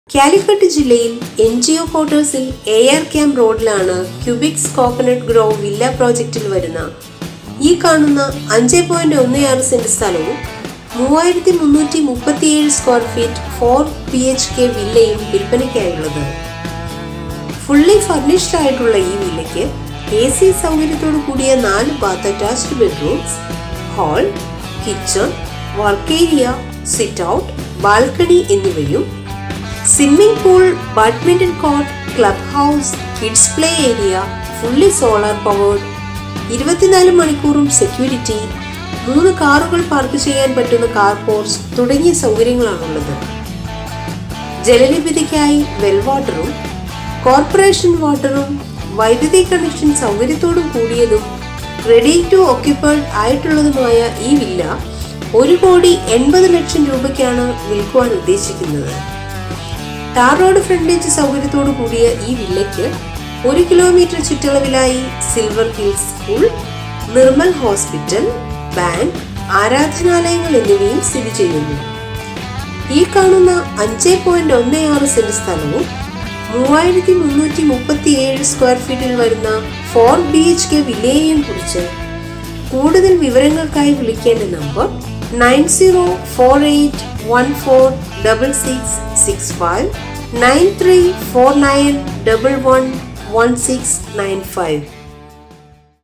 കാലിക്കറ്റ് ജില്ലയിൽ N G O ക്വാർട്ടേഴ്സിൽ A R camp റോഡിലാണ് ക്യൂബിക്സ് കോക്കനട്ട് ഗ്രോ വില്ല പ്രോജക്റ്റിൽ വരുന്ന ഈ കാണുന്ന അഞ്ച് പോയിന്റ് ഒന്ന് ആറ് സെന്റ് സ്ഥലവും മൂവായിരത്തി മുന്നൂറ്റി മുപ്പത്തിയേഴ് square feet four B H K വില്ലയും വിൽപ്പനയ്ക്കായുള്ളത് ഫുള്ളി ഫർണിഷ്ഡ് ആയിട്ടുള്ള ഈ വില്ലയ്ക്ക് എ സി സൗകര്യത്തോടു കൂടിയ നാല് bath attached bedrooms hall kitchen work area sit out balcony എന്നിവയും swimming pool badminton court club house kids play area fully solar powered ഇരുപത്തിനാല് മണിക്കൂറും സെക്യൂരിറ്റി മൂന്ന് കാറുകൾ പാർക്ക് ചെയ്യാൻ പറ്റുന്ന കാർ പോർച്ച് തുടങ്ങിയ സൗകര്യങ്ങളാണുള്ളത് ജലലഭ്യതയ്ക്കായി വെൽ വാട്ടറും കോർപ്പറേഷൻ വാട്ടറും വൈദ്യുതി കണക്ഷൻ സൗകര്യത്തോടും കൂടിയതും റെഡി ടു ഓക്യുപ്പൈഡ് ആയിട്ടുള്ളതുമായ ഈ വില്ല ഒരു കോടി എൺപത് ലക്ഷം രൂപയ്ക്കാണ് വിൽക്കുവാൻ ഉദ്ദേശിക്കുന്നത് ടാർ റോഡ് ഫ്രണ്ടേജ് സൗകര്യത്തോടു കൂടിയ ഈ വില്ലയ്ക്ക് ഒരു കിലോമീറ്റർ ചുറ്റളവിലായി Silver Hills school Nirmal hospital bank ആരാധനാലയങ്ങൾ എന്നിവയും സ്ഥിതി ചെയ്യുന്നു ഈ കാണുന്ന അഞ്ച് പോയിന്റ് ഒന്ന് ആറ് സെന്റ് സ്ഥലവും മൂവായിരത്തി മുന്നൂറ്റി മുപ്പത്തി ഏഴ് സ്ക്വയർ ഫീറ്റിൽ വരുന്ന ഫോർ ബി എച്ച് കെ വില്ലയെയും കുറിച്ച് കൂടുതൽ വിവരങ്ങൾക്കായി വിളിക്കേണ്ട number nine zero four eight one four double six six five nine three four nine double one one six nine five